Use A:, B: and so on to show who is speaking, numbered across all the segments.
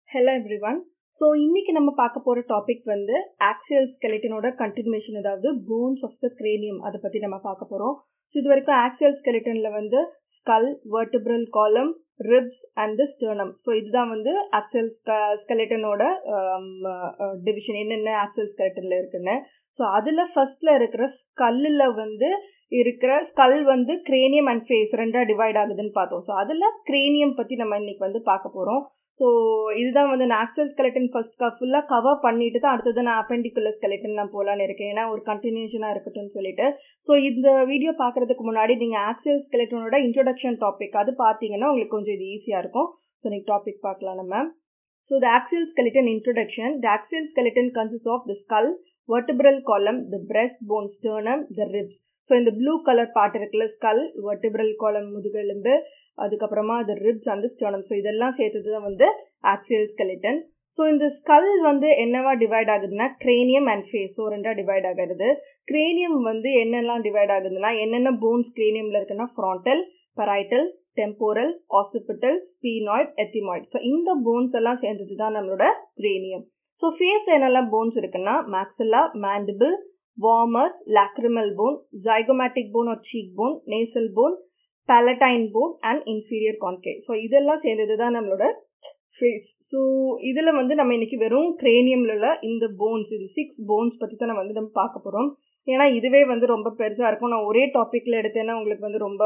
A: Hello everyone so இன்னைக்கு நம்ம பார்க்க போகிற டாபிக் வந்து ஆக்சியல் ஸ்கெலிட்டனோட கண்டினியூஷன் அதாவது போன்ஸ் ஆஃப் த கிரேனியம் அதை பற்றி நம்ம பார்க்க போகிறோம் ஸோ இது வரைக்கும் ஆக்சியல் ஸ்கெலிட்டனில் வந்து skull vertebral column ribs and sternum so இதுதான் வந்து ஆக்சியல் ஸ்கெலிட்டனோட டிவிஷன் என்னென்ன ஆக்சியல் ஸ்கெலிட்டனில் இருக்குன்னு ஸோ அதில் ஃபர்ஸ்ட்ல இருக்கிற ஸ்கல்லில் வந்து இருக்கிற ஸ்கல் வந்து கிரேனியம் அண்ட் ஃபேஸ் ரெண்டாக டிவைட் ஆகுதுன்னு பார்த்தோம் ஸோ அதில் கிரேனியம் பற்றி நம்ம இன்னைக்கு வந்து பார்க்க போகிறோம் ஸோ இதுதான் வந்து நான் ஆக்சல் ஸ்கெலட்டன் ஃபர்ஸ்ட் ஃபுல்லாக கவர் பண்ணிட்டு தான் அடுத்தது நான் அப்பெண்டிகுலர் ஸ்கெலட்டன் நான் போகலான்னு இருக்கேன் ஏன்னா ஒரு கண்டினியூஷனாக இருக்கட்டும்னு சொல்லிட்டு ஸோ இந்த வீடியோ பார்க்கறதுக்கு முன்னாடி நீங்கள் ஆக்சல் ஸ்கெலட்டனோட இன்ட்ரொடக்ஷன் டாபிக் அது பார்த்தீங்கன்னா உங்களுக்கு கொஞ்சம் இது ஈஸியாக இருக்கும் ஸோ இன்னைக்கு டாபிக் பார்க்கலாம் நம்ம so the axial skeleton introduction the axial skeleton consist of the skull vertebral column the breast bone sternum the ribs so இந்த ப்ளூ கலர் பார்ட் இருக்குல்ல ஸ்கல் வெர்டிபிரல் காலம் முதுகெலும்பு அதுக்கப்புறமா அது ரிப்ஸ் அந்த ஸ்டர்னம் ஸோ இதெல்லாம் சேர்த்தது தான் வந்து ஆக்சியல் ஸ்கெலிட்டன் ஸோ இந்த ஸ்கல் வந்து என்னவா டிவைட் ஆகுதுன்னா கிரேனியம் அண்ட் ஃபேஸ் ஸோ ரெண்டாக டிவைட் ஆகிறது கிரேனியம் வந்து என்னெல்லாம் டிவைட் ஆகுதுன்னா என்னென்ன போன்ஸ் கிரேனியமில் இருக்குன்னா frontal parietal temporal occipital sphenoid ethmoid so இந்த போன்ஸ் எல்லாம் சேர்ந்தது தான் நம்மளோட கிரேனியம் ஸோ ஃபேஸ் என்னெல்லாம் போன்ஸ் இருக்குன்னா maxilla mandible vomer lacrimal bone zygomatic bone ஒரு cheek bone nasal bone palatine bone and inferior concha so இதெல்லாம் சேர்ந்தது தான் நம்மளோட ஃபேஸ் ஸோ இதில் வந்து நம்ம இன்னைக்கு வெறும் கிரேனியம்ல உள்ள இந்த போன்ஸ் இந்த சிக்ஸ் போன்ஸ் பற்றி தான் நம்ம வந்து நம்ம பார்க்க போகிறோம் ஏன்னா இதுவே வந்து ரொம்ப பெருசாக இருக்கும் நான் ஒரே டாப்பிக்கில் எடுத்தேன்னா உங்களுக்கு வந்து ரொம்ப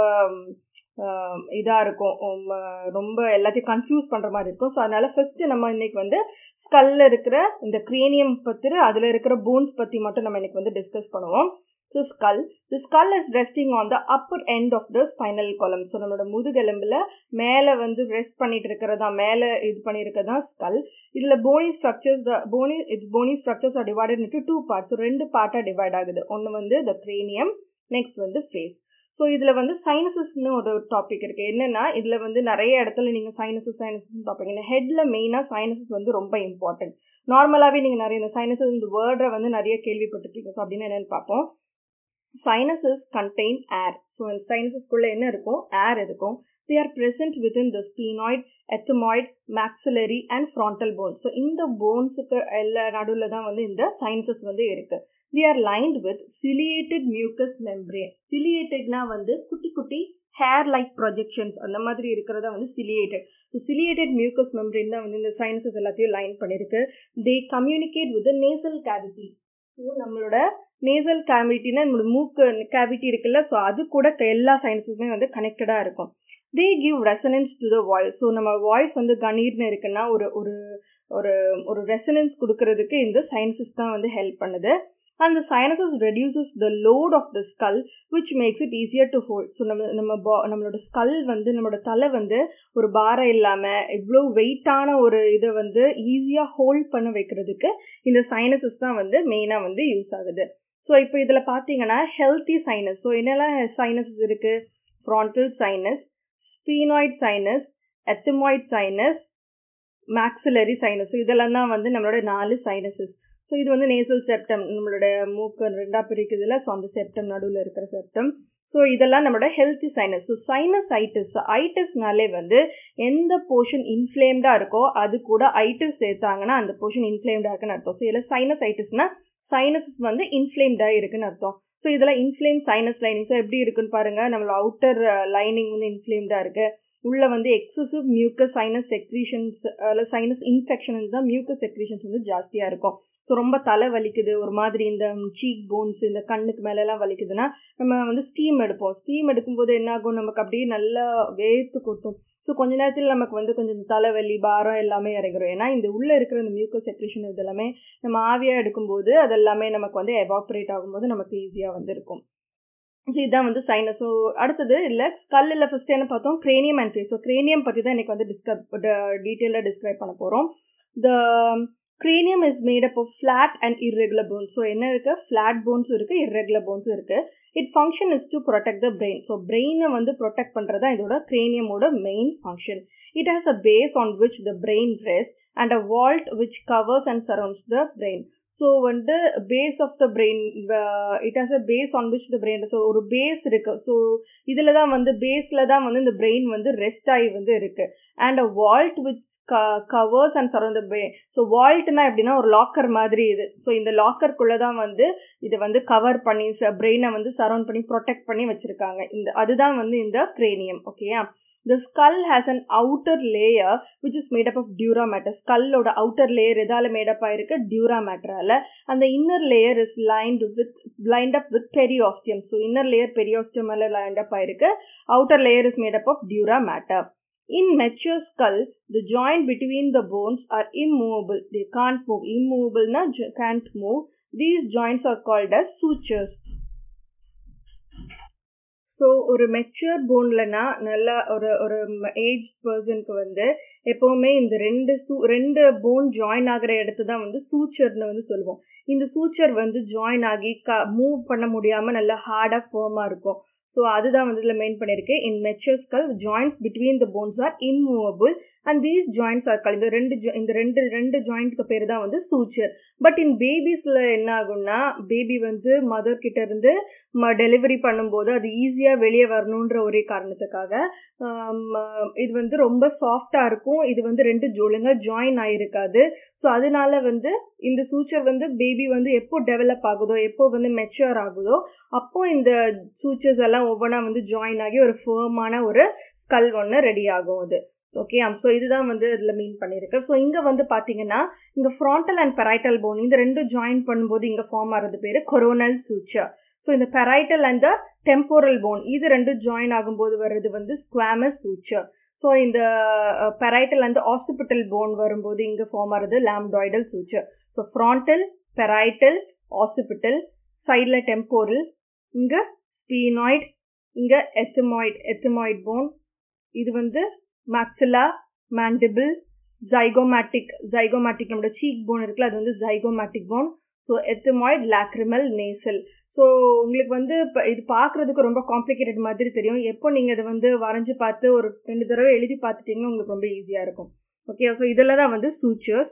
A: இதாக இருக்கும் ரொம்ப எல்லாத்தையும் கன்ஃபியூஸ் பண்ணுற மாதிரி இருக்கும் ஸோ அதனால ஃபர்ஸ்ட் நம்ம இன்னைக்கு வந்து ஸ்கல்ல இருக்கிற இந்த கிரேனியம் பற்றி அதில் இருக்கிற போன்ஸ் பற்றி மட்டும் நம்ம இன்னைக்கு வந்து டிஸ்கஸ் பண்ணுவோம் so skull the skull is resting on the upper end of the spinal column so நம்மளோட முதுகெலும்பில் மேலே வந்து ரெஸ்ட் பண்ணிட்டு இருக்கிறதா மேலே இது பண்ணியிருக்கதா ஸ்கல் இதில் bony structures bony it's bony structures are divided into two parts ரெண்டு பார்ட்டாக டிவைட் ஆகுது ஒன்று வந்து த கிரேனியம் நெக்ஸ்ட் வந்து ஃபேஸ் ஸோ இதில் வந்து சைனசஸ்னு ஒரு டாபிக் இருக்குது என்னென்னா இதில் வந்து நிறைய இடத்துல நீங்கள் சைனசஸ் சைனசஸ் பார்ப்பீங்க இந்த ஹெட்டில் மெயினாக சைனசஸ் வந்து ரொம்ப இம்பார்ட்டன்ட் நார்மலாகவே நீங்கள் நிறைய இந்த சைனசஸ் இந்த வேர்டை வந்து நிறைய கேள்விப்பட்டிருக்கீங்க ஸோ அப்படின்னு என்னென்னு பார்ப்போம் சைனசஸ் கண்டெயின் ஏர் ஸோ இந்த சைனசஸ்க்குள்ளே என்ன இருக்கும் ஏர் இருக்கும் they are present within the sphenoid, ethmoid, maxillary and frontal bones. So இந்த போன்ஸுக்கு எல்லா நடுவில் தான் வந்து இந்த சைனசஸ் வந்து இருக்கு they are lined with ciliated mucous membrane சிலியேட்டட்னா வந்து குட்டி குட்டி ஹேர் லைக் ப்ரொஜெக்ஷன்ஸ் அந்த மாதிரி இருக்கிறத வந்து ciliated so ciliated mucous membrane தான் வந்து இந்த சைனசஸ் எல்லாத்தையும் லைன் பண்ணியிருக்கு they communicate with nasal cavity so நம்மளோட நேசல் கேவிட்டினா நம்மளோட மூக்கு கேவிட்டி இருக்குல்ல ஸோ அது கூட எல்லா சைனஸஸுமே வந்து கனெக்டடாக இருக்கும் they give resonance to the voice so நம்ம வாய்ஸ் வந்து கணீர்னு இருக்குன்னா ஒரு ஒரு ஒரு ஒரு ரெசனன்ஸ் கொடுக்கறதுக்கு இந்த சைனசஸ் தான் வந்து ஹெல்ப் பண்ணுது and the sinuses reduces the load of the skull which makes it easier to hold so நம்ம நம்ம பா நம்மளோட ஸ்கல் வந்து நம்மளோட தலை வந்து ஒரு பாரம் இல்லாமல் இவ்வளோ வெயிட்டான ஒரு இதை வந்து ஈஸியாக ஹோல்ட் பண்ண வைக்கிறதுக்கு இந்த சைனசஸ் தான் வந்து மெயினாக வந்து யூஸ் ஆகுது ஸோ இப்போ இதில் பார்த்தீங்கன்னா ஹெல்த்தி சைனஸ் ஸோ என்னெல்லாம் சைனஸஸ் இருக்குது frontal sinus sphenoid sinus ethmoid sinus maxillary sinus இதெல்லாம் தான் வந்து நம்மளோட நாலு சைனஸஸ் ஸோ இது வந்து நேசல் செப்டம் நம்மளோட மூக்கு ரெண்டாக பிரிக்குதுல ஸோ அந்த செப்டம் நடுவில் இருக்கிற செப்டம் ஸோ இதெல்லாம் நம்மளோட healthy sinus so sinusitis ஐட்டிஸ்னாலே வந்து எந்த போர்ஷன் இன்ஃப்ளேம்டாக இருக்கோ அது கூட ஐட்டிஸ் சேர்த்தாங்கன்னா அந்த போர்ஷன் இன்ஃப்ளேம்டாக இருக்குன்னு அர்த்தம் ஸோ இதில் சைனஸ் ஐட்டிஸ்னா சைனஸ் வந்து இன்ஃப்ளேம்டாக இருக்குன்னு அர்த்தம் ஸோ இதெல்லாம் இன்ஃப்ளேம் சைனஸ் லைனிங் ஸோ எப்படி இருக்குன்னு பாருங்க நம்மளோட அவுட்டர் லைனிங் வந்து இன்ஃப்ளேம்டாக இருக்கு உள்ள வந்து எக்ஸசிவ் மியூக்கஸ் சைனஸ் செக்ரீஷன்ஸ் அதில் சைனஸ் இன்ஃபெக்ஷன் தான் மியூக்கஸ் செக்ரீஷன்ஸ் வந்து ஜாஸ்தியாக இருக்கும் ஸோ ரொம்ப தலை வலிக்குது ஒரு மாதிரி இந்த சீக் போன்ஸ் இந்த கண்ணுக்கு மேலெல்லாம் வலிக்குதுன்னா நம்ம வந்து ஸ்டீம் எடுப்போம் ஸ்டீம் எடுக்கும்போது என்ன ஆகும் நமக்கு அப்படியே நல்லா வேர்த்து கொட்டும் ஸோ கொஞ்ச நேரத்தில் நமக்கு வந்து கொஞ்சம் தலைவலி பாரம் எல்லாமே இறங்கிடும் ஏன்னா இந்த உள்ளே இருக்கிற இந்த மியூக்கஸ் செக்ரேஷன் இது எல்லாமே நம்ம ஆவியாக எடுக்கும்போது அது எல்லாமே நமக்கு வந்து எவாப்ரேட் ஆகும்போது நமக்கு ஈஸியாக வந்து இருக்கும் ஸோ இதுதான் வந்து சைனஸ் ஸோ அடுத்தது இல்லை ஸ்கல்லில் ஃபர்ஸ்ட் என்ன பார்த்தோம் cranium and face so cranium பற்றி தான் எனக்கு வந்து டிஸ்கிரைப் டீட்டெயிலாக டிஸ்கிரைப் பண்ண போகிறோம் the cranium is made up of flat and irregular bones so என்ன இருக்கு ஃபிளாட் போன்ஸும் இருக்கு இர்ரெகுலர் போன்ஸும் இருக்கு it function is to protect the brain so பிரெயினை வந்து ப்ரொடெக்ட் பண்ணுறது தான் இதோட கிரேனியமோட main function it has a base on which the brain rest and a vault which covers and surrounds the brain so வந்து base of the brain it has a base on which the brain so ஒரு base இருக்கு so இதில் தான் வந்து பேஸில் தான் வந்து இந்த பிரெயின் வந்து ரெஸ்ட் ஆகி வந்து இருக்கு and a vault which covers and surround the brain so வால்ட்னா எப்படின்னா ஒரு லாக்கர் மாதிரி இது ஸோ இந்த லாக்கருக்குள்ள தான் வந்து இதை வந்து கவர் பண்ணி பிரெயினை வந்து சரௌண்ட் பண்ணி ப்ரொடெக்ட் பண்ணி வச்சிருக்காங்க இந்த அதுதான் வந்து இந்த கிரேனியம் ஓகேயா The skull has an outer layer which is made up of dura matter. ஸ்கல்லோட outer layer எதால made up ஆயிருக்கு dura matterல and the inner layer is lined with lined up with periosteum. So inner layer periosteum மேல lined up ஆயிருக்கு outer layer is made up of dura matter. In mature skull, the joint between the bones are immovable. They can't move. Immovable na can't move. These joints are called as sutures. So ஒரு mature போன்லனா நல்லா ஒரு ஒரு age பர்சனுக்கு வந்து எப்பவுமே இந்த ரெண்டு சூ ரெண்டு போன் ஜாயின் ஆகிற இடத்து தான் வந்து சூச்சர்னு வந்து சொல்லுவோம் இந்த சூச்சர் வந்து ஜாயின் ஆகி க மூவ் பண்ண முடியாம நல்லா ஹார்டா ஃபேமா இருக்கும் ஸோ அதுதான் வந்து இதில் மெயின் பண்ணியிருக்கு in mature skull joins between the bones are immovable and these joins are call இந்த ரெண்டு இந்த ரெண்டு ரெண்டு ஜாயிண்ட்க்கு பேர் தான் வந்து சூச்சர் பட் இன் பேபிஸ்ல என்ன ஆகும்னா பேபி வந்து மதர் கிட்ட இருந்து டெலிவரி பண்ணும்போது அது ஈஸியாக வெளியே வரணுன்ற ஒரே காரணத்துக்காக இது வந்து ரொம்ப சாஃப்டா இருக்கும் இது வந்து ரெண்டு ஒழுங்கா ஜாயின் ஆயிருக்காது ஸோ அதனால வந்து இந்த சூச்சர் வந்து பேபி வந்து எப்போ டெவலப் ஆகுதோ எப்போ வந்து மெச்சூர் ஆகுதோ அப்போ இந்த சூச்சர்ஸ் எல்லாம் ஒவ்வொன்றா வந்து ஜாயின் ஆகி ஒரு ஃபேமான ஒரு ஸ்கல் ஒன்று ரெடி ஆகும் அது ஓகே ஸோ இதுதான் வந்து இதில் மீன் பண்ணியிருக்கு ஸோ இங்கே வந்து பார்த்தீங்கன்னா இங்கே ஃப்ராண்டல் அண்ட் பெரைட்டல் போன் இந்த ரெண்டும் ஜாயின் பண்ணும்போது இங்கே ஃபார்ம் ஆகிறது பேர் கொரோனல் சூச்சர் ஸோ இந்த parietal and the temporal bone இது ரெண்டும் ஜாயின் ஆகும்போது வர்றது வந்து ஸ்குவாமஸ் சூச்சர் ஸோ இந்த பெரைட்டல் அண்ட் ஆசிபிட்டல் போன் வரும்போது இங்கே ஃபார்ம் ஆகிறது lambdoidal suture so frontal parietal occipital சைடில் டெம்போரல் இங்கே ஸ்பீனாய்ட் இங்கே எத்தமாய்ட் எத்தமாய்ட் போன் இது வந்து மேக்சிலா மேண்டிபிள் ஜைகோமேட்டிக் ஜைகோமேட்டிக் நம்மளோட சீக் போன் இருக்குல்ல அது வந்து zygomatic bone so ethmoid lacrimal nasal so உங்களுக்கு வந்து இப்போ இது பார்க்குறதுக்கு ரொம்ப காம்ப்ளிகேட்டட் மாதிரி தெரியும் எப்போ நீங்கள் இதை வந்து வரைஞ்சி பார்த்து ஒரு ரெண்டு தடவை எழுதி பார்த்துட்டீங்கன்னா உங்களுக்கு ரொம்ப ஈஸியாக இருக்கும் ஓகே ஸோ இதில் தான் வந்து sutures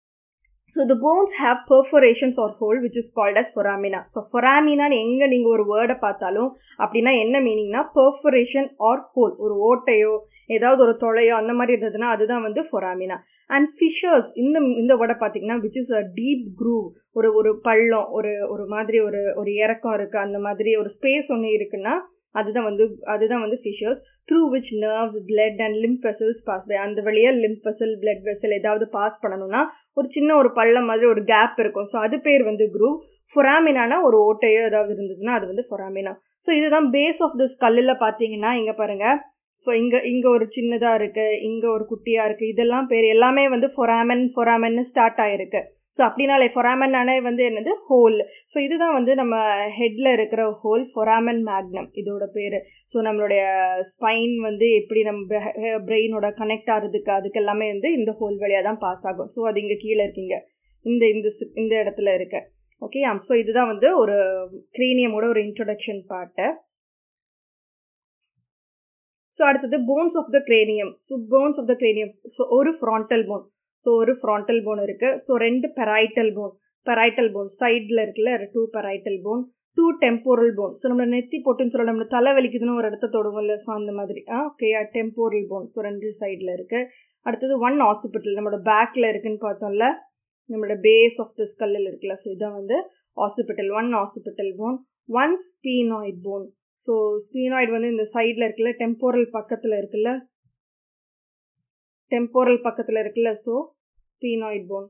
A: so the bones have perforations are hole which is called as foramina so ஃபொராமினான்னு எங்கே நீங்கள் ஒரு வேர்டை பார்த்தாலும் அப்படின்னா என்ன மீனிங்னா பெர்ஃபரேஷன் ஆர் ஹோல் ஒரு ஓட்டையோ ஏதாவது ஒரு தொலையோ அந்த மாதிரி இருந்ததுன்னா அதுதான் வந்து ஃபொராமினா அண்ட் ஃபிஷர்ஸ் இந்த இந்த வேர்டை பார்த்தீங்கன்னா which is a deep groove ஒரு ஒரு பள்ளம் ஒரு ஒரு மாதிரி ஒரு ஒரு இறக்கம் இருக்குது அந்த மாதிரி ஒரு ஸ்பேஸ் ஒன்று இருக்குன்னா அதுதான் வந்து அதுதான் வந்து fissures through which nerves blood and lymph vessels pass by அந்த வழியாக லிம்ப் வெசல் பிளட் வெசல் ஏதாவது பாஸ் பண்ணணும்னா ஒரு சின்ன ஒரு பள்ளம் மாதிரி ஒரு கேப் இருக்கும் ஸோ அது பேர் வந்து குரூவ் ஃபொராமினானா ஒரு ஓட்டையோ ஏதாவது இருந்ததுன்னா அது வந்து ஃபொராமினா ஸோ இதுதான் பேஸ் ஆஃப் திஸ் கல்லில் பார்த்தீங்கன்னா இங்கே பாருங்க ஸோ இங்கே இங்கே ஒரு சின்னதாக இருக்குது இங்கே ஒரு குட்டியாக இருக்குது இதெல்லாம் பேர் எல்லாமே வந்து ஃபொராமன் ஃபொராமன்னு ஸ்டார்ட் ஆகிருக்கு ஸோ அப்படின்னாலே ஃபொராமன் அணை வந்து என்னது ஹோல் ஸோ இதுதான் வந்து நம்ம ஹெட்ல இருக்கிற ஹோல் ஃபொராமன் மேக்னம் இதோட பேர் ஸோ நம்மளுடைய ஸ்பைன் வந்து எப்படி நம்ம பிரெயினோட கனெக்ட் ஆகிறதுக்கு அதுக்கு எல்லாமே வந்து இந்த ஹோல் வழியாக தான் பாஸ் ஆகும் ஸோ அது இங்கே கீழே இருக்கீங்க இந்த இந்த இந்த இடத்துல இருக்க ஓகே ஸோ இதுதான் வந்து ஒரு கிரீனியமோட ஒரு இன்ட்ரொடக்ஷன் பார்ட்டு ஸோ அடுத்தது bones of the cranium so bones of the cranium so ஒரு ஃப்ராண்டல் போன் ஸோ ஒரு ஃப்ராண்டல் போன் இருக்கு ஸோ ரெண்டு பெரைட்டல் போன் பெரைட்டல் போன் சைடில் இருக்குல்ல two parietal bone two temporal bone so நம்ம நெத்தி போட்டுன்னு சொல்ல நம்ம தலை வலிக்குதுன்னு ஒரு இடத்த தொடுவோம்ல ஸோ அந்த மாதிரி ஆ ஓகே டெம்போரல் போன் ஸோ ரெண்டு சைடில் இருக்கு அடுத்தது ஒன் ஹாஸ்பிட்டல் நம்மளோட பேக்கில் இருக்குன்னு பார்த்தோம்ல நம்மளோட பேஸ் ஆஃப் த ஸ்கல்லில் இருக்குல்ல ஸோ இதான் வந்து occipital one occipital bone one sphenoid bone so sphenoid வந்து இந்த சைடில் இருக்குல்ல டெம்போரல் பக்கத்தில் இருக்குல்ல டெம்போரல் பக்கத்தில் இருக்குல்ல ஸோ ஸ்பீனாய்ட் போன்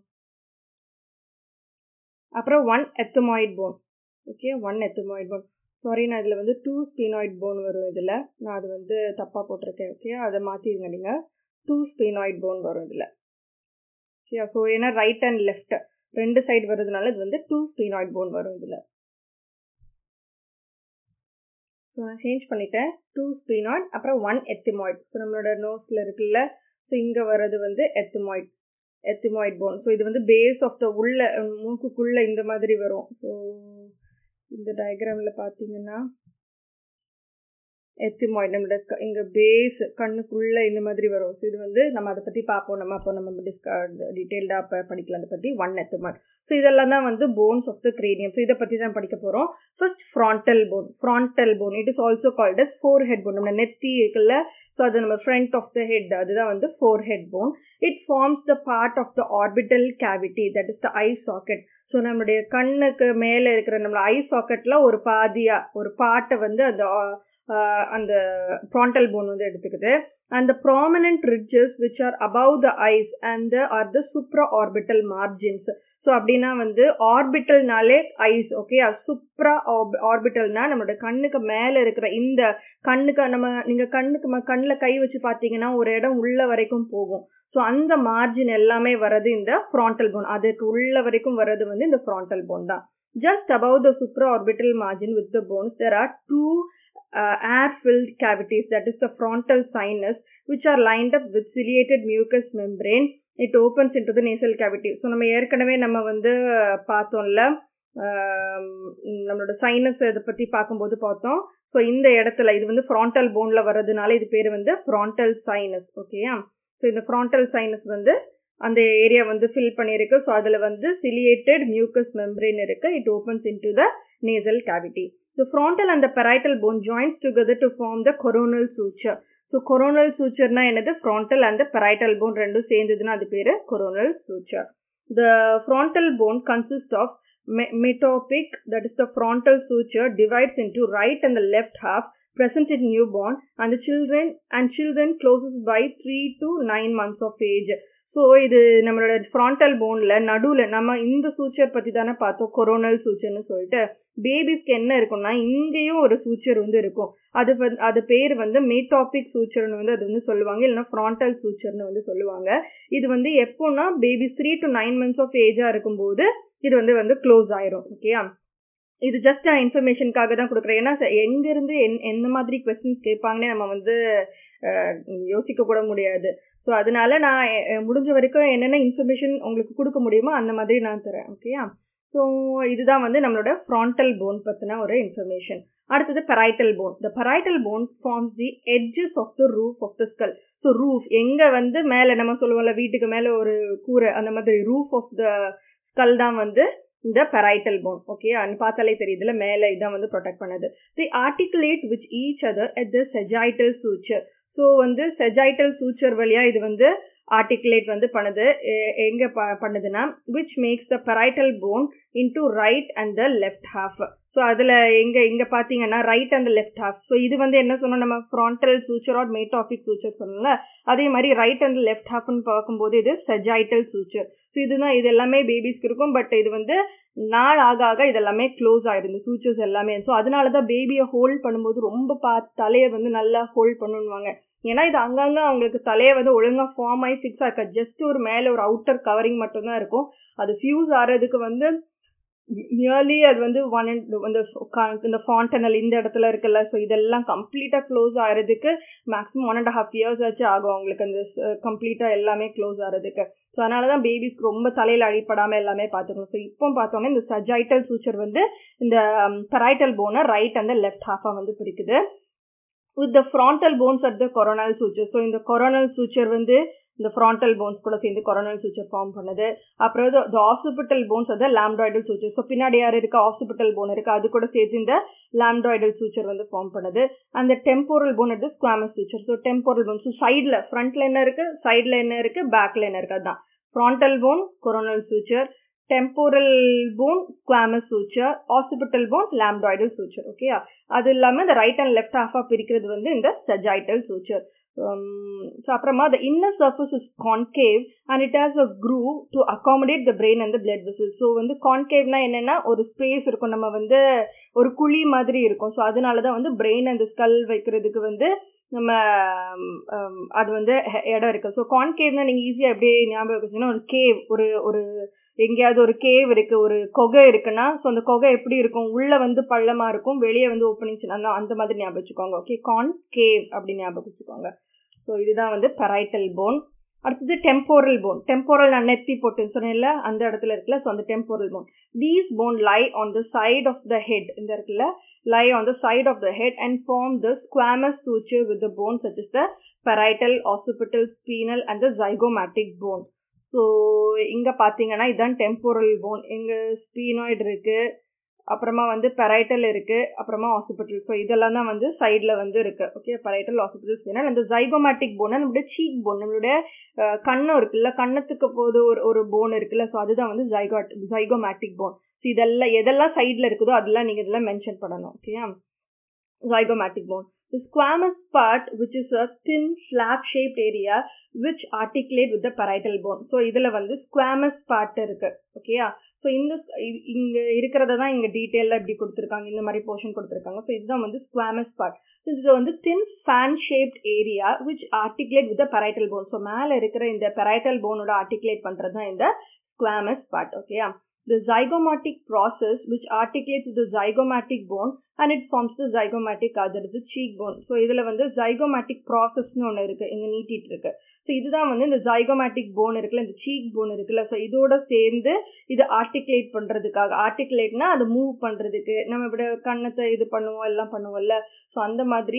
A: அப்புறம் one ethmoid bone okay one ethmoid bone sorry நான் இதில் வந்து டூ ஸ்பீனாய்ட் போன் வரும் இதில் நான் அது வந்து தப்பாக போட்டிருக்கேன் ஓகே அதை மாற்றிடுங்க நீங்கள் டூ ஸ்பீனாய்ட் போன் வரும் இதில் ஓகே ஸோ ஏன்னா ரைட் அண்ட் லெஃப்ட் ரெண்டு சைடு வர்றதுனால இது வந்து டூ ஸ்பீனாய்ட் போன் வரும் இதில் ஸோ நான் சேஞ்ச் பண்ணிட்டேன் டூ ஸ்பீனாய்ட் அப்புறம் ஒன் எத்திமாய்ட் ஸோ நம்மளோட நோஸில் இருக்குல்ல ஸோ இங்கே வர்றது வந்து எத்திமாய்ட் எத்திமாய்ட் போன் ஸோ இது வந்து பேஸ் ஆஃப் த உள்ள மூக்குக்குள்ள இந்த மாதிரி வரும் ஸோ இந்த டயக்ராமில் பார்த்தீங்கன்னா எத்திமாய்ட் நம்மளோட க- இங்க பேஸ் கண்ணுக்குள்ள இந்த மாதிரி வரும் ஸோ இது வந்து நம்ம அதை பத்தி பார்ப்போம் நம்ம அப்போ நம்ம டிஸ்க டீட்டெயில்டா அப்ப படிக்கலாம் அதை பத்தி ஒன் எத்திமாய்ட் ஸோ இதெல்லாம் தான் வந்து bones of the cranium so இதை பத்தி தான் படிக்க போறோம் first frontal bone frontal bone it is also called as forehead bone நம்ம நெத்தி இருக்குல்ல ஸோ அது நம்ம ஃப்ரண்ட் ஆஃப் த ஹெட் அதுதான் வந்து forehead bone it forms the part of the orbital cavity that is the eye socket so நம்மளுடைய கண்ணுக்கு மேலே இருக்கிற நம்மளோட ஐ சாக்கெட்ல ஒரு பாதியா ஒரு பாட்டை வந்து அந்த ஆஹ், அந்த ஃப்ரான்டல் போன் வந்து எடுத்துக்குது and the prominent ridges which are above the eyes and the are the supraorbital margins so அப்படின்னா வந்து ஆர்பிட்டல்னாலே ஐஸ் ஓகே சுப்ரா ஆர்பிட்டல்னா நம்மளோட கண்ணுக்கு மேலே இருக்கிற இந்த கண்ணுக்கு நம்ம நீங்கள் கண்ணுக்கு ம- கண்ணுல கை வச்சு பார்த்தீங்கன்னா ஒரு இடம் உள்ள வரைக்கும் போகும் ஸோ அந்த மார்ஜின் எல்லாமே வர்றது இந்த ஃப்ரான்டல் போன் அதுக்கு உள்ள வரைக்கும் வர்றது வந்து இந்த ஃப்ரான்டல் போன் தான் just above the supraorbital margin with the bones there are two uh, air filled cavities that is the frontal sinus which are lined up with ciliated mucous membrane it opens into the nasal cavity so நம்ம ஏற்கனவே நம்ம வந்து அஹ், பார்த்தோம்ல ஆம், நம்மளோட sinus இதை பத்தி பார்க்கும்போது பார்த்தோம் ஸோ இந்த இடத்துல இது வந்து ஃப்ரான்டல் போன்ல வர்றதுனால இது பேர் வந்து ஃப்ரான்டல் சைனஸ் ஓகேயா ஸோ இந்த ஃப்ரான்டல் சைனஸ் வந்து அந்த ஏரியா வந்து ஃபில் பண்ணியிருக்கு ஸோ அதில் வந்து சிலியேட்டட் மியூக்கஸ் மெம்பரேன் இருக்கு it opens into the nasal cavity so frontal and parietal bone joins together to form the coronal suture so coronal சூச்சர்னா என்னது ஃப்ரான்டல் அண்ட் பெரைட்டல் போன் ரெண்டும் சேர்ந்ததுன்னா அது பேரு coronal suture the frontal bone consist of metopic that is the frontal suture divides into right and the left half present in newborn and the children and children closes by 3 to 9 months of age so இது நம்மளோட frontal போன்ல நடுவுல நம்ம இந்த suture பத்தி தானே பார்த்தோம் coronal சூச்சர்னு சொல்லிட்டு பேபிஸ்க்கு என்ன இருக்கும்னா இங்கேயும் ஒரு சூச்சர் வந்து இருக்கும் அது வந்து அது பேர் வந்து மேட்டாபிக் சூச்சர்னு வந்து அது வந்து சொல்லுவாங்க இல்லைன்னா ஃப்ரான்டல் சூச்சர்னு வந்து சொல்லுவாங்க இது வந்து எப்போன்னா babies three to nine months of ஏஜா இருக்கும்போது இது வந்து வந்து க்ளோஸ் ஆயிரும் ஓகேயா இது ஜஸ்ட் நான் இன்ஃபர்மேஷனுக்காக தான் கொடுக்குறேன் ஏன்னா ச- எங்க இருந்து என் எந்த மாதிரி கொஸ்டின்ஸ் கேட்பாங்கன்னே நம்ம வந்து அஹ், யோசிக்க கூட முடியாது ஸோ அதனால நான் அஹ், முடிஞ்ச வரைக்கும் என்னென்ன இன்ஃபர்மேஷன் உங்களுக்கு கொடுக்க முடியுமோ அந்த மாதிரி நான் தரேன் ஓகேயா ஸோ இதுதான் வந்து நம்மளோட ஃப்ரான்டல் போன் பற்றின ஒரு இன்ஃபர்மேஷன் அடுத்தது parietal bone the parietal bone forms the edges of the roof of the skull so roof எங்க வந்து மேலே நம்ம சொல்லுவோம்ல வீட்டுக்கு மேலே ஒரு கூரை அந்த மாதிரி ரூஃப் ஆஃப் த ஸ்கல் தான் வந்து இந்த பெரைட்டல் போன் ஓகே பார்த்தாலே தெரியுதுல மேலே இதான் வந்து ப்ரொடெக்ட் பண்ணுது the articulate which each other at the sagittal suture so வந்து செஜைட்டல் சூச்சர் வழியா இது வந்து ஆர்டிகுலேட் வந்து பண்ணுது எ- எங்க ப- பண்ணுதுன்னா which makes the parietal bone into right and the left half so அதில் எங்க இங்க பார்த்தீங்கன்னா right and left half so இது வந்து என்ன சொன்னோம் நம்ம frontal suture or metopic suture சொன்னோம்ல அதே மாதிரி ரைட் அண்ட் லெஃப்ட் ஹாஃப்னு பார்க்கும்போது இது செஜைட்டல் சூச்சர் ஸோ இதுதான் இது எல்லாமே பேபிஸ்க்கு இருக்கும் பட் இது வந்து நாள் ஆக ஆக இது எல்லாமே க்ளோஸ் ஆயிடும் இந்த சூச்சர்ஸ் எல்லாமே ஸோ அதனால தான் பேபியை ஹோல்ட் பண்ணும்போது ரொம்ப பா தலையை வந்து நல்லா ஹோல்ட் பண்ணுவாங்க ஏன்னா இது அங்கங்க அவங்களுக்கு தலையை வந்து ஒழுங்கா ஃபார்ம் ஆகி ஃபிக்ஸ் ஆக்க ஜஸ்ட் ஒரு மேலே ஒரு அவுட்டர் கவரிங் மட்டும்தான் இருக்கும் அது ஃபியூஸ் ஆறதுக்கு வந்து நியர்லி அது வந்து ஒன் இந்த க- இந்த ஃபாண்டனல் இந்த இடத்துல இருக்குல்ல ஸோ இதெல்லாம் கம்ப்ளீட்டாக க்ளோஸ் ஆகிறதுக்கு maximum one and half years ஆச்சு ஆகும் அவங்களுக்கு அந்த கம்ப்ளீட்டாக எல்லாமே க்ளோஸ் ஆகிறதுக்கு ஸோ அதனால தான் பேபிஸ்க்கு ரொம்ப தலையில் அடிப்படாமல் எல்லாமே பார்த்துக்கணும் ஸோ இப்போ பார்த்தோன்னா இந்த சஜைட்டல் சூச்சர் வந்து இந்த பெரைட்டல் போனை ரைட் அந்த லெஃப்ட் ஹாஃபாக வந்து பிரிக்குது with the frontal bones at the coronal suture so இந்த coronal suture வந்து இந்த frontal bones கூட சேர்ந்து coronal suture ஃபார்ம் பண்ணுது அப்புறம் the occipital bones அது lambdoidal suture ஸோ பின்னாடி யார் இருக்கா occipital bone இருக்கு அது கூட சேர்த்து இந்த lambdoidal suture வந்து ஃபார்ம் பண்ணுது அந்த temporal bone அது squamous suture so temporal bone so சைடில் ஃப்ரண்ட்ல என்ன இருக்கு சைடில் என்ன இருக்கு பேக்ல என்ன இருக்கு அதுதான் frontal bone coronal suture temporal bone squamous suture occipital bone lambdoidal suture ஓகேயா அது இல்லாம இந்த ரைட் அண்ட் லெஃப்ட் ஹாஃபா பிரிக்கிறது வந்து இந்த சஜைட்டல் சூச்சர் ஸோ அப்புறமா the inner surface is concave and it has a groove to accommodate the brain and the blood vessels so வந்து கான்கேவ்னா என்னன்னா ஒரு ஸ்பேஸ் இருக்கும் நம்ம வந்து ஒரு குழி மாதிரி இருக்கும் ஸோ அதனால தான் வந்து பிரெயின் அந்த ஸ்கல் வைக்கிறதுக்கு வந்து நம்ம ஹம், ஹம், அது வந்து ஹெ- இடம் இருக்கு ஸோ கான்கேவ்னா நீங்க ஈஸியா அப்படியே ஞாபகம் வச்சுன்னா ஒரு கேவ் ஒரு ஒரு எங்கேயாவது ஒரு கேவ் இருக்கு ஒரு கொகை இருக்குன்னா ஸோ அந்த கொகை எப்படி இருக்கும் உள்ள வந்து பள்ளமா இருக்கும் வெளியே வந்து ஓப்பனிங்ஸ் அந்த அந்த மாதிரி ஞாபகம் வச்சுக்கோங்க ஓகே கான் கேவ் அப்படி ஞாபகம் வச்சுக்கோங்க ஸோ இதுதான் வந்து பெரைட்டல் போன் அடுத்தது டெம்போரல் போன் டெம்போரல் நான் நெத்தி போட்டு சொன்னேன்ல அந்த இடத்துல இருக்குல்ல ஸோ அந்த temporal bone these bone lie on the side of the head இந்த இருக்குல்ல lie on the side of the head and form the squamous suture with the bone such as the parietal, occipital, spinal and the zygomatic bone. So இங்கே பார்த்தீங்கன்னா இதுதான் temporal phone இங்கே sphenoid இருக்கு அப்புறமா வந்து parietal இருக்கு அப்புறமா ஆசிபிட்டல் ஸோ இதெல்லாம் தான் வந்து சைடில் வந்து இருக்கு ஓகே பெரைட்டல் ஆசிபிட்டல் ஸ்பீனல் அந்த ஜைகோமேட்டிக் போன் நம்மளுடைய சீக் போன் நம்மளுடைய கண்ணம் இருக்குல்ல கண்ணத்துக்கு போது ஒரு ஒரு போன் இருக்குல்ல ஸோ அதுதான் வந்து ஜைகாட் ஜைகோமேட்டிக் போன் ஸோ இதெல்லாம் எதெல்லாம் சைடில் இருக்குதோ அதெல்லாம் நீங்கள் இதெல்லாம் மென்ஷன் பண்ணணும் ஓகேயா zygomatic bone. The squamous part, which is a thin slab-shaped area which articulate with the parietal bone. So இதில் வந்து squamous part இருக்கு ஓகேயா ஸோ இந்த இங்கே இருக்கிறத தான் இங்கே டீட்டெயிலில் இப்படி கொடுத்துருக்காங்க இந்த மாதிரி போர்ஷன் கொடுத்துருக்காங்க ஸோ இதுதான் வந்து squamous part. இது வந்து thin fan-shaped area which articulate with the parietal bone. So மேலே இருக்கிற இந்த parietal boneோட articulate பண்ணுறது தான் இந்த squamous part ஓகேயா the zygomatic process which articulates with the zygomatic bone and it forms the zygomatic other is the cheek bone so இதில் வந்து zygomatic processனு ஒன்று இருக்குது இங்கே நீட்டிட்டு இருக்கு ஸோ இதுதான் வந்து இந்த zygomatic bone இருக்குல்ல இந்த சீக் போன் இருக்குல்ல ஸோ இதோட சேர்ந்து இது ஆர்டிகுலேட் பண்ணுறதுக்காக ஆர்டிகுலேட்னா அது மூவ் பண்ணுறதுக்கு நம்ம இப்படி கண்ணத்தை இது பண்ணுவோம் எல்லாம் பண்ணுவோம்ல ஸோ அந்த மாதிரி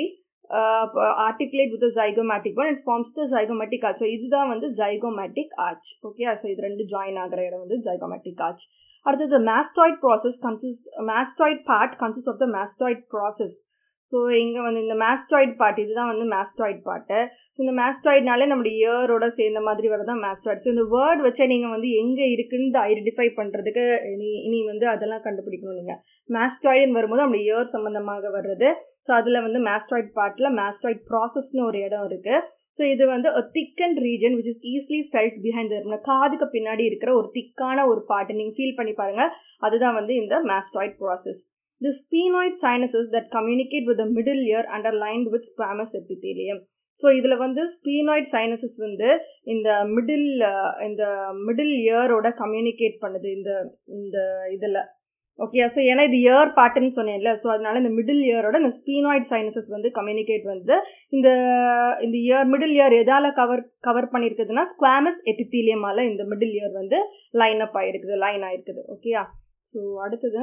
A: articulate with zygomatic one it forms the zygomatic arch so இதுதான் வந்து ஜைகோமேட்டிக் ஆர்ச் ஓகே ஸோ இது ரெண்டு ஜாயின் ஆகிற இடம் வந்து ஜைகோமேட்டிக் ஆர்ச் அடுத்தது mastoid process consist mastoid part consist of the mastoid process so இங்கே வந்து இந்த மேஸ்டாய்ட் பார்ட் இதுதான் வந்து மேஸ்டாய்ட் பார்ட்டு இந்த மேஸ்டாய்ட்னாலே நம்மளுடைய இயரோட சேர்ந்த மாதிரி வரதான் மேஸ்டாய்ட் ஸோ இந்த வேர்ட் வச்சே நீங்கள் வந்து எங்கே இருக்குன்னு ஐடென்டிஃபை பண்ணுறதுக்கு இனி இனி வந்து அதெல்லாம் கண்டுபிடிக்கணும் நீங்கள் மேஸ்டாய்டுன்னு வரும்போது நம்மளுடைய இயர் சம்மந்தமாக வர்றது ஸோ அதில் வந்து மேஸ்டாய்ட் பார்ட்டில் மேஸ்டாய்ட் ப்ராசஸ்னு ஒரு இடம் இருக்குது ஸோ இது வந்து ஒரு thick and region which is easily felt behind the காதுக்கு பின்னாடி இருக்கிற ஒரு திக்கான ஒரு பார்ட் நீங்கள் ஃபீல் பண்ணி பாருங்க அதுதான் வந்து இந்த mastoid process The sphenoid sinuses that communicate with the middle ear and are lined with squamous epithelium. So இதில் வந்து ஸ்பீனாய்ட் சைனசஸ் வந்து இந்த மிடில் இந்த மிடில் இயரோட கம்யூனிகேட் பண்ணுது இந்த இந்த இதில் ஓகே ஸோ ஏன்னா இது இயர் பாட்டுன்னு சொன்னேன்ல ஸோ அதனால இந்த மிடில் இயரோட இந்த ஸ்பீனாய்ட் சைனசஸ் வந்து கம்யூனிகேட் வந்து இந்த இந்த இயர் மிடில் இயர் எதால கவர் கவர் பண்ணியிருக்குதுன்னா ஸ்குவாமஸ் எபித்தீலியமால இந்த மிடில் இயர் வந்து லைன் அப் ஆயிருக்குது லைன் ஆயிருக்குது ஓகேயா ஸோ அடுத்தது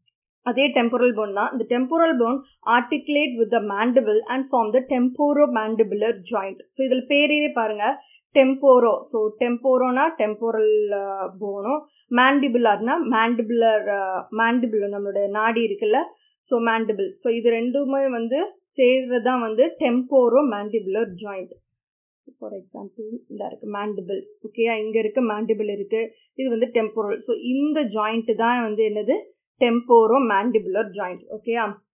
A: அதே டெம்போரல் போன் தான் இந்த temporal bone articulate with the mandible and form the temporomandibular joint so இதில் பேரே பாருங்க டெம்போரோ ஸோ டெம்போரோனா டெம்போரல் போனும் மேண்டிபுலர்னா மேண்டிபுலர் மேண்டிபிள் நம்மளோட நாடி இருக்குல்ல ஸோ மேண்டிபிள் ஸோ இது ரெண்டுமே வந்து சேர்றது தான் வந்து temporomandibular joint for example இந்த இருக்கு மேண்டிபிள் ஓகேயா இங்கே இருக்கு மேண்டிபிள் இருக்கு இது வந்து டெம்போரல் ஸோ இந்த ஜாயிண்ட் தான் வந்து என்னது temporomandibular joint okay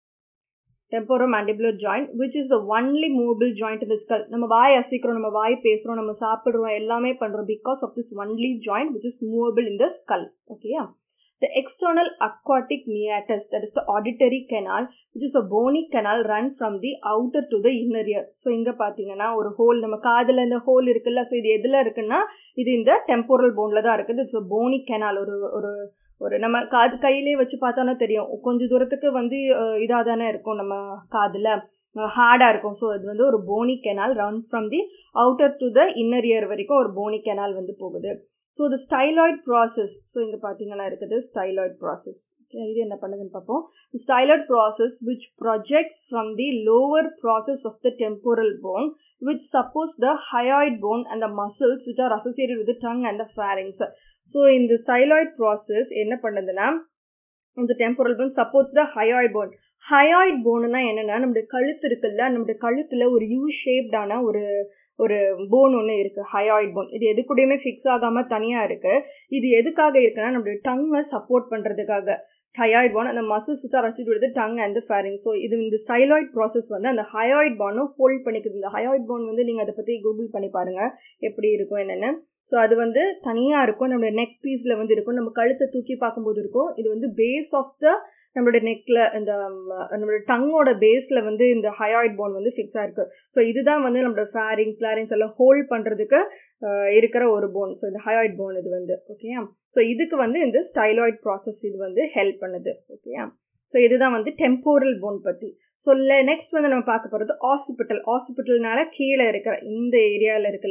A: temporomandibular joint which is the only movable joint in the skull நம்ம வாய் அசைக்கிறோம் நம்ம வாய் பேசுறோம் நம்ம சாப்பிடுறோம் எல்லாமே பண்றோம் because of this only joint which is movable in the skull okay the external aquatic meatus that is the auditory canal which is a bony canal run from the outer to the inner ear so இங்க பாத்தீங்கன்னா ஒரு whole நம்ம காதுல இந்த whole இருக்குல்ல so இது எதுல இருக்குன்னா இது இந்த டெம்போரல் போன்ல தான் இருக்குது இட்ஸ் போனி கெனால் ஒரு ஒரு ஒரு நம்ம காது கையிலே வச்சு பார்த்தோன்னா தெரியும் கொஞ்ச தூரத்துக்கு வந்து இதாக தானே இருக்கும் நம்ம காதில் ஹார்டாக இருக்கும் ஸோ அது வந்து ஒரு bony canal run from the outer to the inner ear வரைக்கும் ஒரு போனி கெனால் வந்து போகுது so the styloid process so இங்கே பார்த்தீங்கன்னா இருக்குது ஸ்டைலாய்ட் ப்ராசஸ் இது என்ன பண்ணுதுன்னு பார்ப்போம் styloid process which project from the lower process of the temporal bone which supports the hyoid bone and the muscles which are associated with the tongue and the pharynx. So இந்த styloid process என்ன பண்ணுதுன்னா இந்த temporal bone supports the hyoid bone hyoid போனுனா என்னன்னா நம்முடைய கழுத்து இருக்குல்ல நம்முடைய கழுத்துல ஒரு யூ ஷேப்டான ஒரு ஒரு போன் ஒன்று இருக்கு ஹயாய்ட் போன் இது எது கூடயுமே ஃபிக்ஸ் ஆகாம தனியா இருக்கு இது எதுக்காக இருக்குன்னா நம்மளுடைய டங்கை சப்போர்ட் பண்றதுக்காக ஹயாய்ட் போன் அந்த muscles which are assist tongue and pharynx so இது இந்த ஸ்டைலாய்ட் ப்ராசஸ் வந்து அந்த ஹயாய்ட் போனும் ஹோல்ட் பண்ணிக்குது இந்த ஹயாய்ட் போன் வந்து நீங்கள் அதை பற்றி கூகுள் பண்ணி பாருங்க எப்படி இருக்கும் என்னென்னு ஸோ அது வந்து தனியாக இருக்கும் நம்மளோட நெக் பீஸில் வந்து இருக்கும் நம்ம கழுத்தை தூக்கி பார்க்கும்போது இருக்கும் இது வந்து பேஸ் ஆஃப் த நம்மளோட நெக்ல இந்த நம்மளோட டங்கோட பேஸ்ல வந்து இந்த ஹயாய்ட் போன் வந்து ஃபிக்ஸ் ஆயிருக்கு ஸோ இதுதான் வந்து நம்மளோட ஃபேரிங் ஃபிளாரிங்ஸ் எல்லாம் ஹோல்ட் பண்றதுக்கு இருக்கிற ஒரு போன் ஸோ இந்த ஹயாய்ட் போன் இது வந்து ஓகேயா ஸோ இதுக்கு வந்து இந்த ஸ்டைலாய்ட் ப்ராசஸ் இது வந்து ஹெல்ப் பண்ணுது ஓகேயா ஸோ இதுதான் வந்து டெம்போரல் போன் பத்தி ஸோ நெக்ஸ்ட் வந்து நம்ம பார்க்க போகிறது ஹாஸ்பிட்டல் ஹாஸ்பிட்டல்னால கீழே இருக்கிற இந்த ஏரியாவில் இருக்குல்ல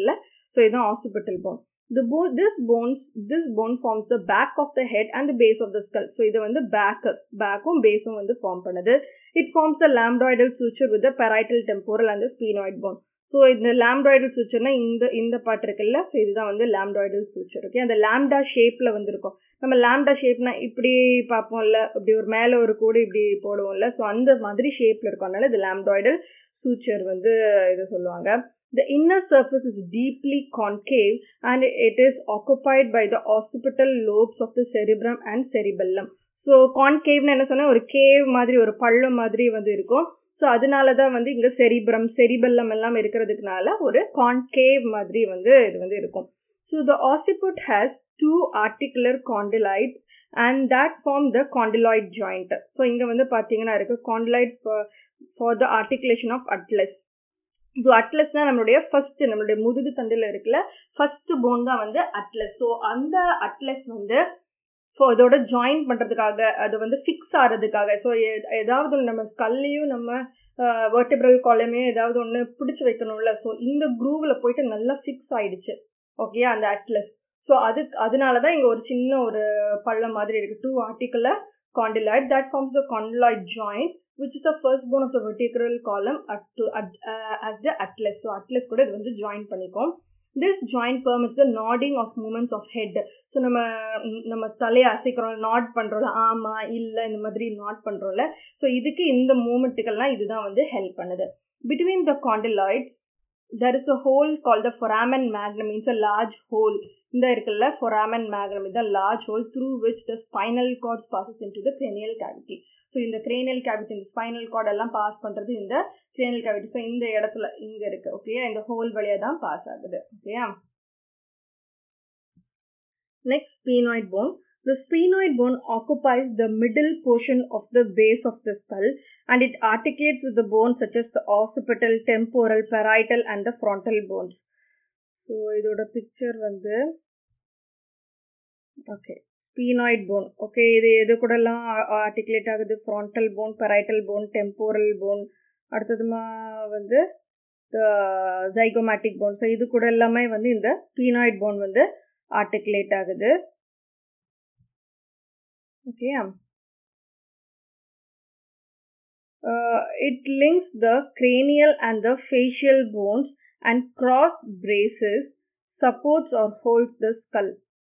A: ஸோ இதுதான் occipital bone the bone this bones this bone forms the back of the head and the base of the skull so இது வந்து back பேக்கும் பேஸும் வந்து ஃபார்ம் பண்ணுது it forms the lambdoidal suture with the parietal temporal and the sphenoid bone so இந்த லாம்டாய்டல் சூச்சர்னா இந்த இந்த பாட்டு இருக்குல்ல ஸோ இதுதான் வந்து லாம்டாய்டல் சூச்சர் ஓகே அந்த லாம்டா ஷேப்ல வந்து இருக்கும் நம்ம லாம்டா ஷேப்னா இப்படி பார்ப்போம்ல இப்படி ஒரு மேலே ஒரு கூடு இப்படி போடுவோம்ல ஸோ அந்த மாதிரி ஷேப்ல இருக்கும் அதனால இது லாம்டாய்டல் சூச்சர் வந்து இது சொல்லுவாங்க The inner surface is deeply concave and it is occupied by the occipital lobes of the cerebrum and cerebellum. So கான்கேவ்னு என்ன சொன்னால் ஒரு கேவ் மாதிரி ஒரு பள்ளம் மாதிரி வந்து இருக்கும் ஸோ அதனால தான் வந்து இங்கே செரிப்ரம் செரிபெல்லம் எல்லாம் இருக்கிறதுக்குனால ஒரு கான்கேவ் மாதிரி வந்து இது வந்து இருக்கும் so the occiput has two articular condyloid and that form the condyloid joint so இங்கே வந்து பார்த்தீங்கன்னா இருக்கு condyloid for the articulation of atlas so அட்லஸ்னா நம்மளுடைய ஃபர்ஸ்ட் நம்மளுடைய முதுகு தண்டில் இருக்குல்ல ஃபர்ஸ்ட் போன் தான் வந்து அட்லஸ் ஸோ அந்த அட்லஸ் வந்து ஸோ இதோட ஜாயின் பண்ணுறதுக்காக அது வந்து ஃபிக்ஸ் ஆகிறதுக்காக ஸோ ஏதாவது நம்ம ஸ்கல்லையும் நம்ம வெர்டிபிரல் காலமே ஏதாவது ஒன்று பிடிச்சி வைக்கணும்ல ஸோ இந்த குரூவில் போயிட்டு நல்லா ஃபிக்ஸ் ஆயிடுச்சு ஓகே அந்த அட்லஸ் ஸோ அது அதனால தான் இங்கே ஒரு சின்ன ஒரு பள்ளம் மாதிரி இருக்குது two articular condyloid that forms the condyloid joint which is the first bone of the vertebral column at to, at, uh, as the atlas so atlas கூட இது வந்து join பண்ணிக்கும் this joint permits the nodding of movements of head so நம்ம நம்ம தலையை அசைக்கிறோம் not பண்ணுறோம்ல ஆமா இல்லை இந்த மாதிரி நாட் பண்ணுறோம்ல ஸோ இதுக்கு இந்த மூமெண்ட்டுக்கெல்லாம் இதுதான் வந்து ஹெல்ப் பண்ணுது between the condyloid there is a hole called the foramen magnum means a large hole இந்த இருக்குல்ல foramen magnum is a large hole through which the spinal cord passes into the cranial cavity so இந்த cranial cavity இந்த spinal cord எல்லாம் pass பண்றது இந்த cranial cavity so இந்த இடத்துல இங்க இருக்கு ஓகே இந்த ஹோல் வழியா தான் பாஸ் ஆகுது ஓகேயா next sphenoid bone The sphenoid bone occupies the middle portion of the base of the skull and it articulates with the bones such as the occipital, temporal, parietal and the frontal bones. So இதோட picture வந்து okay sphenoid bone okay இது எது கூடலாம் articulate ஆகுது frontal bone parietal bone temporal bone அடுத்ததுமா வந்து zygomatic bone so இது கூட எல்லாமே வந்து இந்த ஸ்பீனாய்ட் போன் வந்து ஆர்டிகுலேட் ஆகுது okay Uh, it links the cranial and the facial bones and cross braces, supports or holds the skull.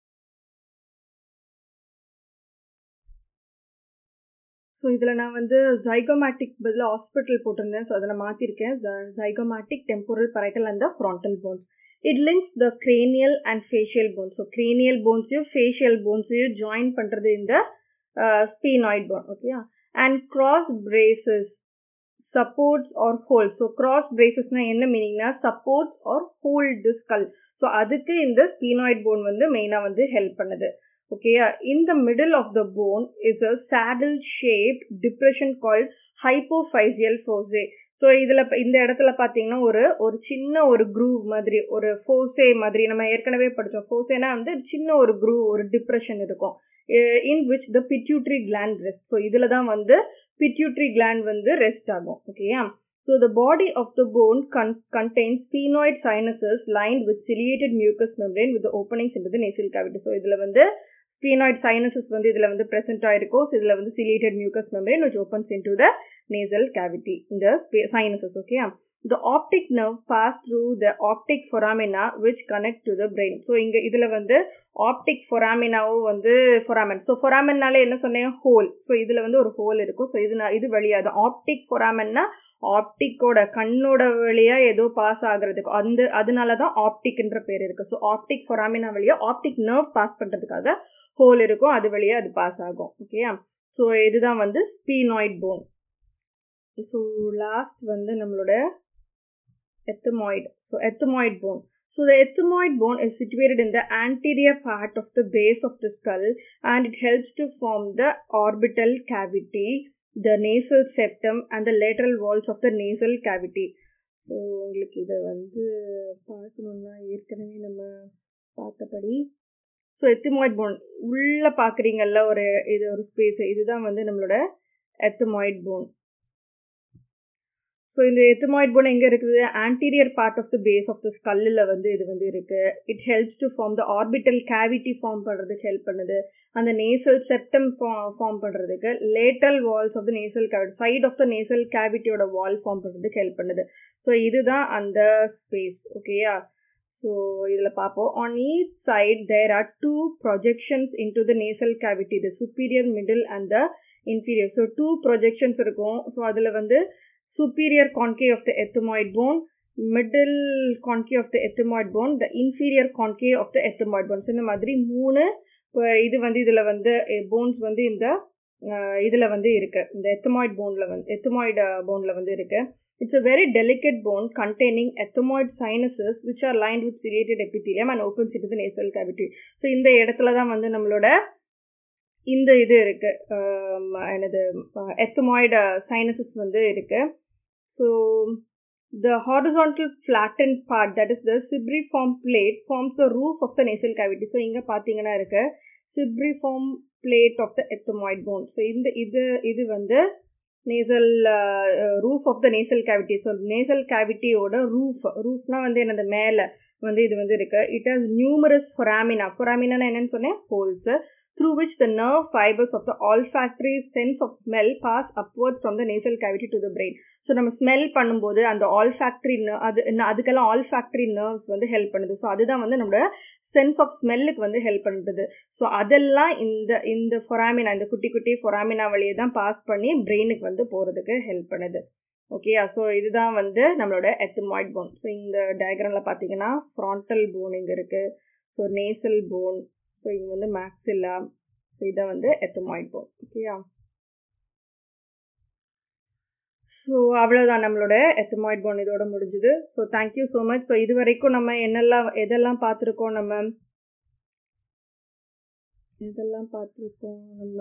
A: So இதில் நான் வந்து ஜைகோமேட்டிக் பதில் ஹாஸ்பிட்டல் போட்டிருந்தேன் ஸோ அதை நான் மாற்றிருக்கேன் zygomatic temporal parietal and the frontal bones it links the cranial and facial bones so cranial போன்ஸையும் facial போன்ஸையும் ஜாயின் பண்ணுறது இந்த ஸ்பீனாய்ட் போன் ஓகேயா and cross braces supports or hold so cross பிரேசஸ்னா என்ன மீனிங்னா supports or hold the skull so அதுக்கு இந்த ஸ்பீனாய்ட் போன் வந்து மெயினாக வந்து ஹெல்ப் பண்ணுது ஓகேயா in the middle of the bone is a saddle shape depression called hypophyseal fossae so இதில் இந்த இடத்துல பார்த்தீங்கன்னா ஒரு ஒரு சின்ன ஒரு குரூவ் மாதிரி ஒரு ஃபோசே மாதிரி நம்ம ஏற்கனவே படித்தோம் ஃபோசேனா வந்து சின்ன ஒரு குரூவ் ஒரு டிப்ரெஷன் இருக்கும் in which the pituitary gland rest so இதில் தான் வந்து பிட்யூட்ரி கிளாண்ட் வந்து ரெஸ்ட் ஆகும் ஓகேயா so the body of the bone கன் contains sphenoid sinuses lined with ciliated mucous membrane with openings in the nasal cavity so இதில் வந்து sphenoid sinuses வந்து இதில் வந்து ப்ரெசென்ட் ஆயிருக்கும் ஸோ இதில் வந்து ciliated mucous membrane which opens into the nasal cavity in the sinuses okay the optic nerve pass through the optic foramina which connect to the brain so இங்க இதுல வந்து optic foraminaவும் வந்து foramen so foraменனால என்ன சொன்னேன் whole so இதுல வந்து ஒரு whole இருக்கும் so இது இது வழியா தான் optic foraменனா ஆப்டிக்கோட கண்ணோட வழியா ஏதோ பாஸ் ஆகுறதுக்கு அந்த அதனால தான் ஆப்டிக்ன்ற பேர் இருக்கு ஸோ ஆப்டிக் ஃபொராமினா வழியா ஆப்டிக் நர்வ் பாஸ் பண்றதுக்காக ஹோல் இருக்கும் அது வழியா அது பாஸ் ஆகும் ஓகேயா ஸோ இதுதான் வந்து ஸ்பீனாய்ட் போன் ஸோ லாஸ்ட் வந்து நம்மளோட ethmoid so ethmoid bone so the ethmoid bone is situated in the anterior part of the base of the skull and it helps to form the orbital cavity, the nasal septum and the lateral walls of the nasal cavity. So உங்களுக்கு இதை வந்து பார்க்கணுன்னா ஏற்கனவே நம்ம பார்த்தபடி so ethmoid phone உள்ள பார்க்குறீங்கல்ல ஒரு இது ஒரு ஸ்பேஸ் இதுதான் வந்து நம்மளோட எத்தமாய்ட் போன் ஸோ இந்த எத்தமாய்ட் போன் எங்கே இருக்குது anterior part of the base of the ஸ்கல்லில் வந்து இது வந்து இருக்கு it helps to form the orbital cavity form பண்ணுறதுக்கு ஹெல்ப் பண்ணுது அந்த நேசல் செப்டம் ஃபார்ம் பண்ணுறதுக்கு lateral walls of the nasal cavity side of the nasal கேவிட்டியோட வால் ஃபார்ம் பண்ணுறதுக்கு ஹெல்ப் பண்ணுது ஸோ இதுதான் அந்த ஸ்பேஸ் ஓகேயா ஸோ இதில் பார்ப்போம் on each side there are two projections into the nasal cavity the superior middle and the inferior so two projections இருக்கும் so அதில் வந்து superior concave of the ethmoid bone, middle concave of the ethmoid bone, the inferior concave of the ethmoid bone. இந்த மாதிரி மூணு இது வந்து இதில் வந்து போன்ஸ் வந்து இந்த இதில் வந்து இருக்கு இந்த எத்தமாய்ட் போனில் வந்து எத்தமாய்டு போனில் வந்து இருக்கு it's a very delicate bone containing ethmoid sinuses which are line with ciliated epithelium and open into the nasal cavity so இந்த இடத்துல தான் வந்து நம்மளோட இந்த இது இருக்கு என்னது எத்தமாய்டு சைனசஸ் வந்து இருக்கு So the horizontal flattened part that is the cibriform plate forms the roof of the nasal cavity. So இங்க பாத்தீங்கன்னா இருக்கு cibriform plate of the ethmoid bone. So இந்த இது இது வந்து nasal uh, roof of the nasal cavity. So nasal cavity ஓட roof roofனா வந்து என்னது மேல வந்து இது வந்து இருக்கு it has numerous foramina foramina என்னன்னு சொன்னேன் holes through which the nerve fibers of the olfactory sense of smell pass upwards from the nasal cavity to the brain. So நம்ம ஸ்மெல் பண்ணும்போது அந்த ஆல்ஃபேக்டரி அது அதுக்கெல்லாம் ஆல்ஃபேக்டரி நர்வ்ஸ் வந்து help பண்ணுது so அதுதான் வந்து நம்மளோட சென்ஸ் ஆஃப் ஸ்மெல்லுக்கு வந்து ஹெல்ப் பண்ணுறது ஸோ அதெல்லாம் இந்த இந்த ஃபொராமினா இந்த குட்டி குட்டி ஃபொராமினா வழியை தான் பாஸ் பண்ணி பிரெயினுக்கு வந்து போகிறதுக்கு ஹெல்ப் பண்ணுது ஓகேயா ஸோ இதுதான் வந்து நம்மளோட எத்தமாய்ட் போன் ஸோ இந்த டயக்ராமில் பார்த்தீங்கன்னா ஃப்ராண்டல் போன் இங்கே இருக்குது ஸோ நேசல் போன் ஸோ இங்கே வந்து மேக்ஸில்லா ஸோ இதை வந்து எத்தமாய்ட் போன் ஓகேயா ஸோ அவ்வளோதான் நம்மளோட எத்தமாய்ட் போன் இதோட முடிஞ்சுது so thank you so much so இது வரைக்கும் நம்ம என்னெல்லாம் எதெல்லாம் பார்த்துருக்கோம் நம்ம இதெல்லாம் பார்த்துருக்கோம் நம்ம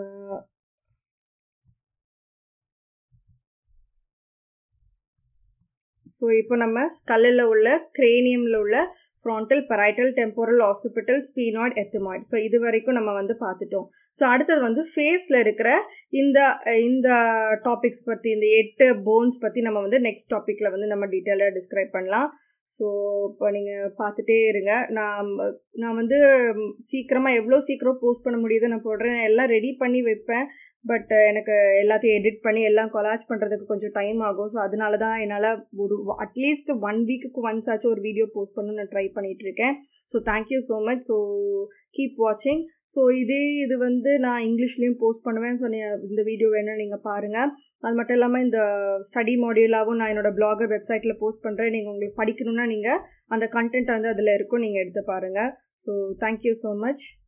A: ஸோ இப்போ நம்ம ஸ்கல்லில் உள்ள கிரேனியமில் உள்ள frontal parietal temporal occipital sphenoid ethmoid so இது வரைக்கும் நம்ம வந்து பார்த்துட்டோம் ஸோ அடுத்தது வந்து ஃபேஸில் இருக்கிற இந்த இந்த டாபிக்ஸ் பற்றி இந்த எட்டு போன்ஸ் பற்றி நம்ம வந்து நெக்ஸ்ட் டாப்பிக்கில் வந்து நம்ம டீட்டெயிலாக டிஸ்கிரைப் பண்ணலாம் ஸோ இப்போ நீங்கள் பார்த்துட்டே இருங்க நான் நான் வந்து சீக்கிரமாக எவ்வளோ சீக்கிரம் போஸ்ட் பண்ண முடியுது நான் போடுறேன் எல்லாம் ரெடி பண்ணி வைப்பேன் பட் எனக்கு எல்லாத்தையும் எடிட் பண்ணி எல்லாம் கொலாஜ் பண்ணுறதுக்கு கொஞ்சம் டைம் ஆகும் ஸோ அதனால தான் என்னால் ஒரு அட்லீஸ்ட் ஒன் வீக்குக்கு ஒன்ஸ் ஆச்சும் ஒரு வீடியோ போஸ்ட் பண்ண நான் ட்ரை பண்ணிட்டு இருக்கேன் so thank you so much so keep வாட்சிங் ஸோ இதே இது வந்து நான் இங்கிலீஷ்லேயும் போஸ்ட் பண்ணுவேன் ஸோ இந்த வீடியோ வேணும்னு நீங்கள் பாருங்கள் அது மட்டும் இல்லாமல் இந்த ஸ்டடி மாடியூலாகவும் நான் என்னோட பிளாகர் வெப்சைட்டில் போஸ்ட் பண்ணுறேன் நீங்கள் உங்களுக்கு படிக்கணும்னா நீங்கள் அந்த கண்டென்ட் வந்து அதில் இருக்கும் நீங்கள் எடுத்து பாருங்கள் ஸோ தேங்க்யூ ஸோ மச்